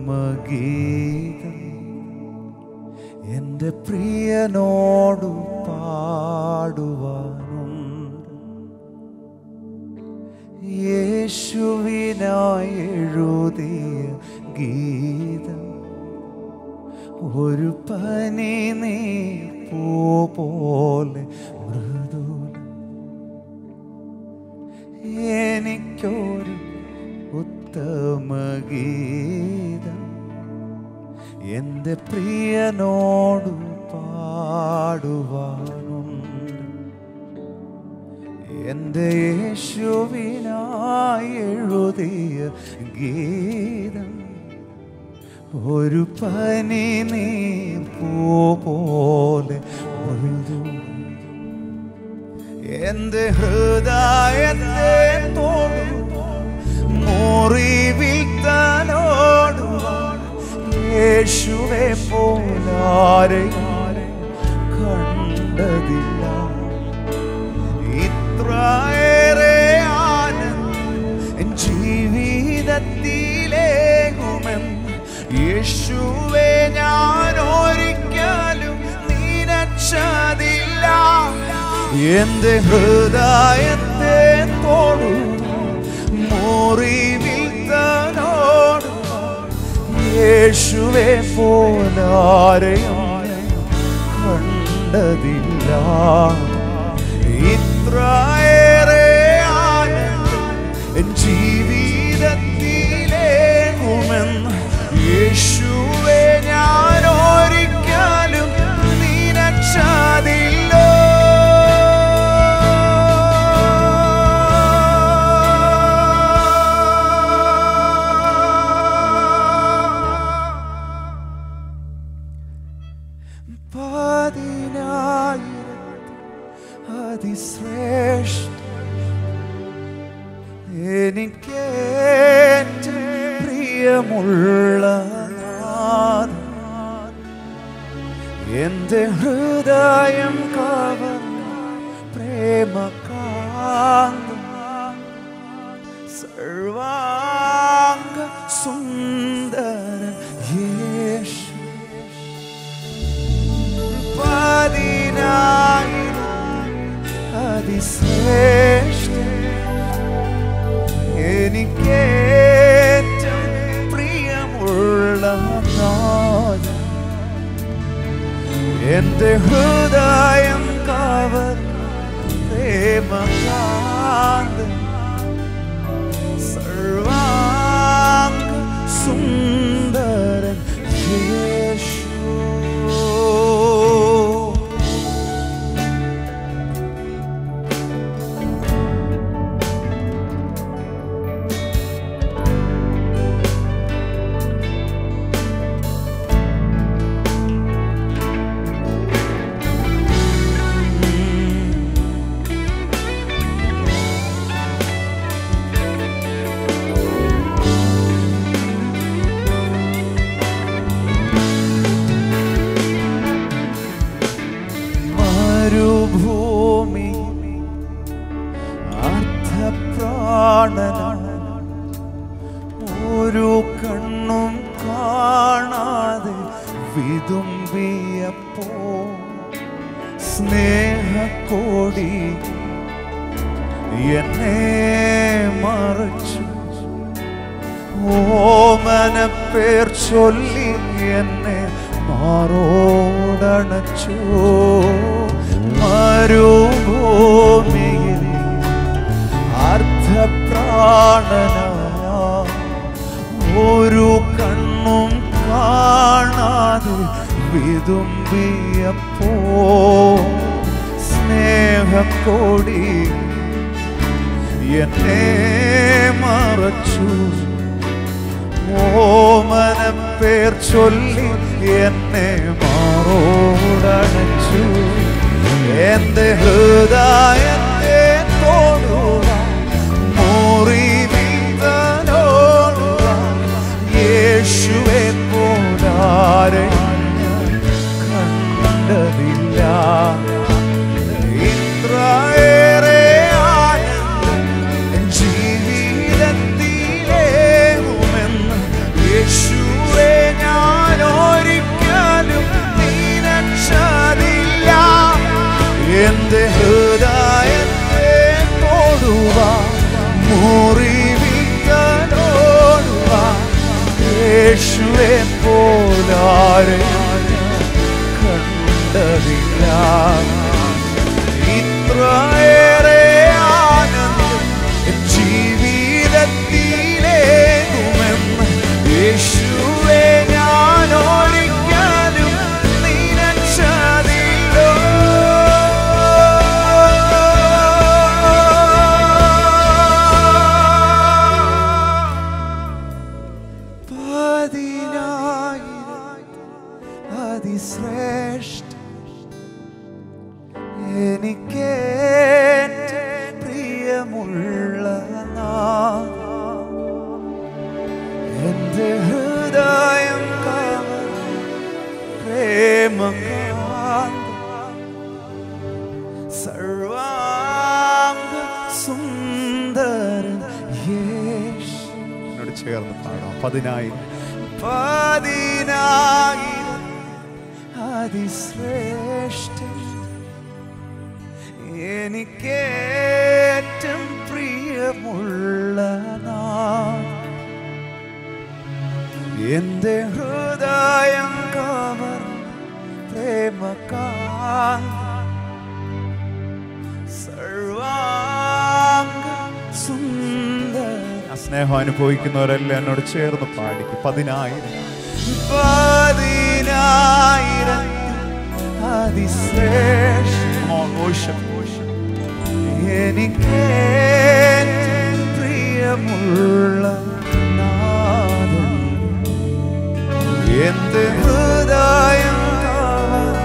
ഉത്തമഗീതം എൻ്റെ പ്രിയനോടു പാടുവാനുണ്ട് യേശുവിനായി എഴുതിയ ഗീതം ഒരു പനി നീ പൂ പോലെ മൃദുലം എനിക്കൊരു ഉത്തമഗീതം എൻ്റെ പ്രിയനോടു പാടുവാനുണ്ട് എൻ്റെ യേശുവിനായി എഴുതിയ ഗീതം ഒരു പനി നീ പൂ പോലെ മൃദു എന്റെ ഹൃദയത്തെ തോടു മുറിവിൽ തലോടുവാൻ യേശുവെ പോലാരെയും കണ്ടതില്ല ഇത്രയേറെ ആനന്ദം ജീവിതത്തിലേകുമെന്ന് യേശുവെ ഞാൻ ഒരിക്കലും നിനച്ചതില്ല എന്റെ ഹൃദയത്തെ തോടു മുറിവിൽ തന്നോട് യേശുവെ പോലാരെയും കണ്ടതില്ല ഇത്രയേറെ ആനന്ദം ജീവിതത്തിലേകുമെന്ന് യേശുവെ ഞാൻ ഒരിക്കലും നിനച്ചതില്ലോ പതിനായിരത്തി അതിശ്രേഷ്ഠ എനിക്കേറ്റം പ്രിയമുള്ള നാഥൻ, എന്റെ ഹൃദയം കവർന്ന പ്രേമകാന്തം സർവാംഗ സുന്ദരൻ യേശു പതിനായിരം അതിശ്രേഷ്ഠ എനിക്കേറ്റം പ്രിയമുള്ള നാഥൻ, എന്റെ ഹൃദയം കവർ പ്രേമകാന്തൻ സർവാംഗ സുന്ദരൻ യേശു മരുഭൂമി അർത്ഥപ്രാണനാണ് ഒരു കണ്ണും കാണാതെ വിതുമ്പിയപ്പോ സ്നേഹക്കോടി എന്നെ മറച്ചു ഓമന പേർ ചൊല്ലി എന്നെ മാറോടണച്ചു മരുഭൂമിയിൽ അർത്ഥപ്രാണനായ ഒരു കണ്ണും കാണാതെ വിതുമ്പിയപ്പോ സ്നേഹക്കോടി എന്നെ മറച്ചു ഓമന പേർ ചൊല്ലി എന്നെ മാറോടണച്ചു എന്റെ ഹൃദയത്തെ തോടുക മുറിവിന്തനോടുക യേശുവെ പോലാരെ കണ്ടതില്ല ഇത്രയേറെ ആനന്ദം ജീവിതത്തിലേകുമെന്ന് യേശുവെ മുറിവിക്കലോടുവാൻ യേശുവെ പോലാരെ കണ്ടതില്ല ഇത്രയേറെ ആനന്ദം ജീവിതത്തിലേകുമെന്ന് യേശുവെ ഞാൻ ഒരിക്കലും നിനച്ചതില്ലോ പതിനായിരം അതിശ്രേഷ്ഠ എനിക്ക് പ്രിയമുള്ള നാം എന്റെ ഹൃദയം കവർ പ്രേമം സർവാംഗ സുന്ദരൻ യേശു എന്നോട് ചേർന്ന് പാടാം പതിനായിരം പതിനായിരം അതിശ്രേഷ്ഠ എനിക്കേറ്റം പ്രിയമുള്ള നാം എന്റെ ഹൃദയം കവർ പ്രേമകാന്ത സർവാംഗ സുന്ദര ആ സ്നേഹം അനുഭവിക്കുന്നവരെല്ലാം എന്നോട് ചേർന്ന് പാടിക്കും പതിനായിരം പതിനായിരം അതിശ്രേഷ്ഠം എനിക്ക് പ്രിയമുള്ള നാഥൻ എന്റെ ഹൃദയം കവർ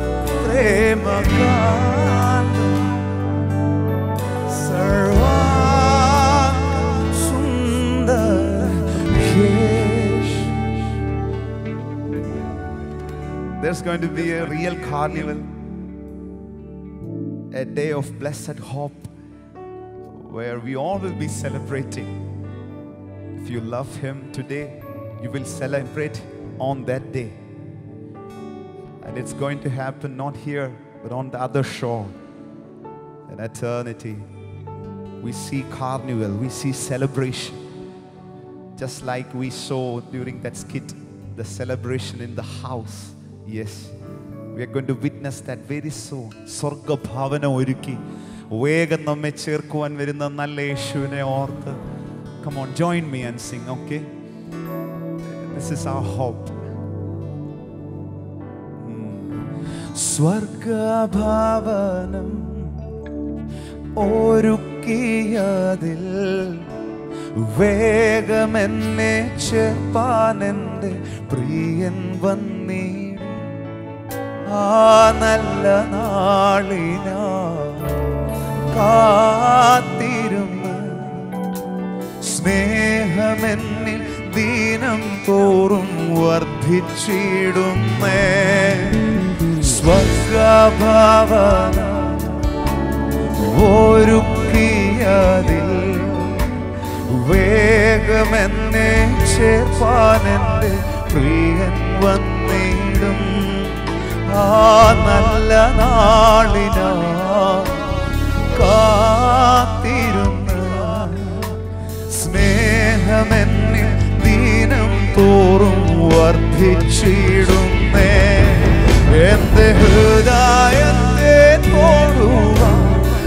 പ്രേമകാന്തം സർവാംഗ സുന്ദര യേശു. There's going to be a real carnival, a day of blessed hope, where we all will be celebrating. If you love Him today, you will celebrate on that day. And it's going to happen not here, but on the other shore, in eternity. We see carnival, we see celebration. Just like we saw during that skit, the celebration in the house. Yes, we are going to witness that very soon. സ്വർഗഭാവന ഒരുക്കി വേഗം നമ്മെ ചേർക്കുവാൻ വരുന്ന നല്ല യേശുവിനെ ഓർത്ത് Come on, join me and sing, okay? This is our hope. സ്വർഗഭാവനം ഒരുക്കിയതിൽ വേഗമെന്നെ ചേർപ്പാൻ എൻ്റെ പ്രിയൻ വന്നീടും ആ നല്ല നാളിനാ കാത്തിരുന്ന് സ്നേഹമെന്നിൽ ദീനം തോറും വർദ്ധിച്ചിടുന്നേ സ്വർഗഭാവന ഒരുക്കിയതിൽ വേഗമെന്നെ ചേർപ്പാനെൻ്റെ പ്രിയൻ വന്നിടും ആ നല്ല നാളിനാ കാത്തിരുന്ന സ്നേഹമെന്നിൽ ദീനം തോറും വർദ്ധിച്ചിടുന്നേ എന്റെ ഹൃദയത്തെ തോടുവാൻ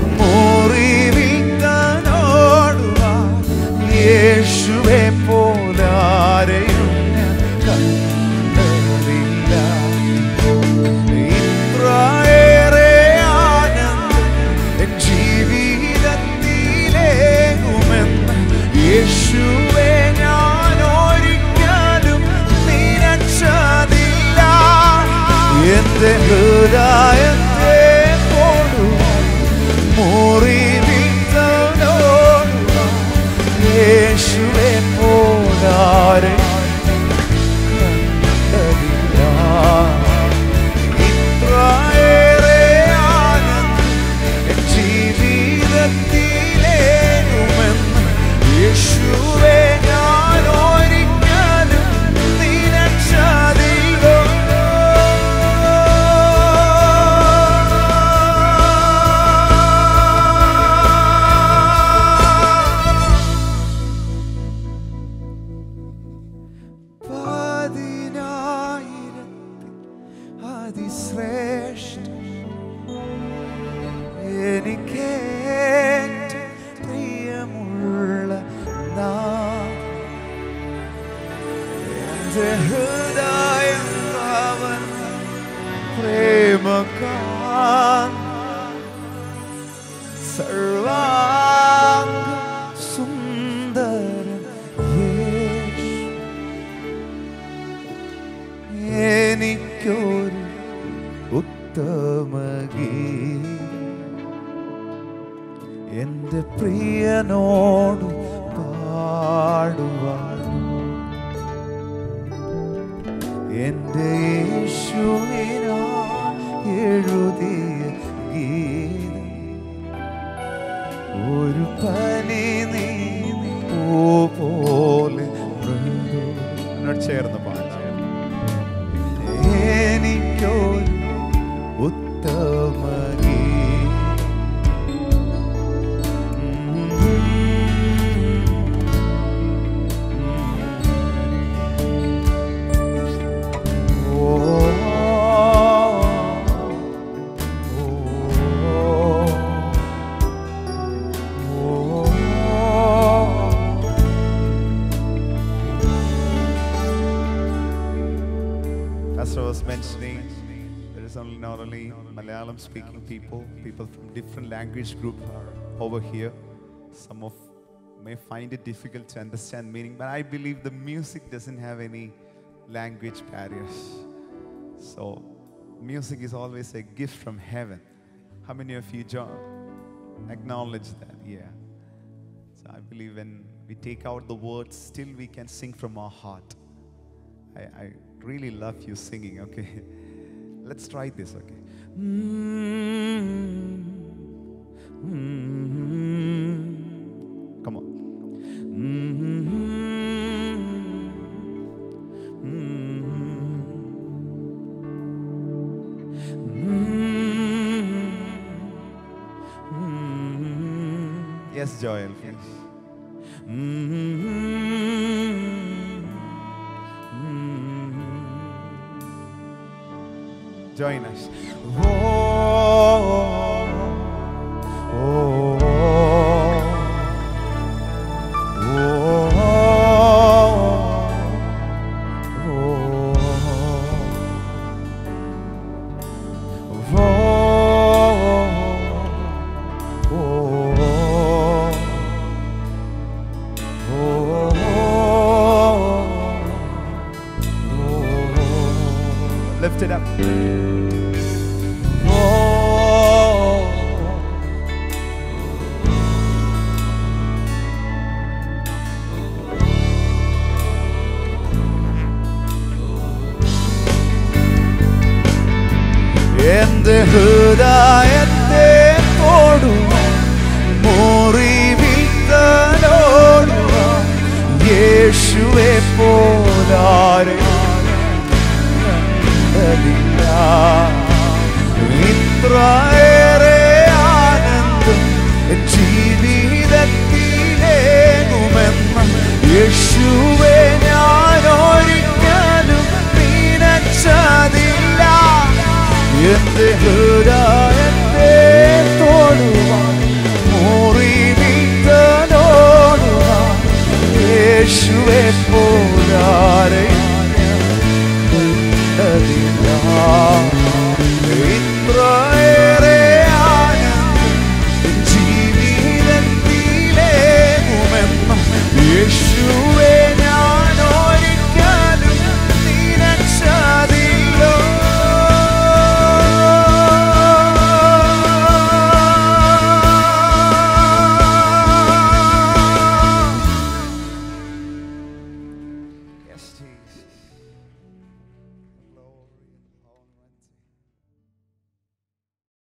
മുറിവിൽക്കാനോടുവാൻ യേശുവെ പോലാരെയും ഞാൻ കണ്ടതില്ല ഇത്രയേറെ ആനന്ദം അതിശ്രേഷ്ഠ എനിക്കേറ്റ പ്രിയമുള്ള നാം എന്റെ ഹൃദയം അവൻ പ്രേമകാൻ സർവാംഗ സുന്ദരൻ യേശു എനിക്കൊരു ഉത്തമഗീ എന്റെ പ്രിയനോട് പാടുവാൻ എന്റെ യേശുവിനാ എഴുതിയ ഗീതം ഒരു പനി നീ പൂ പോലെ മൃദു എന്നോട് ചേർന്ന് പാടാം എനിക്കൊരു ഉത്തമ Pastor was mentioning there is only not only Malayalam speaking people, people from different language group are over here. Some of may find it difficult to understand meaning, but I believe the music doesn't have any language barriers. So music is always a gift from heaven. How many of you jo- acknowledge that? Yeah. So I believe when we take out the words, still we can sing from our heart. I, I really love you singing, okay? Let's try this, okay? Come on. Yes, Joel, please. Join us. Oh, oh, Lift it up. Oh. എന്റെ ഹൃദയത്തെ തൊടുവാൻ മുറിവിത്തലോടുവാൻ യേശുവെ പോലാരെ കണ്ടതില്ല ഇത്രയേറെ ആനന്ദം ജീവിതത്തിലേകുമെന്ന യേശുവെ ഞാൻ ഒരിക്കലും നനച്ചതില്ല എന്റെ ഹൃദയത്തെ തൊടുവാൻ മുറിവിത്തലോടുവാൻ യേശുവെ പോലാരെ കണ്ടതില്ല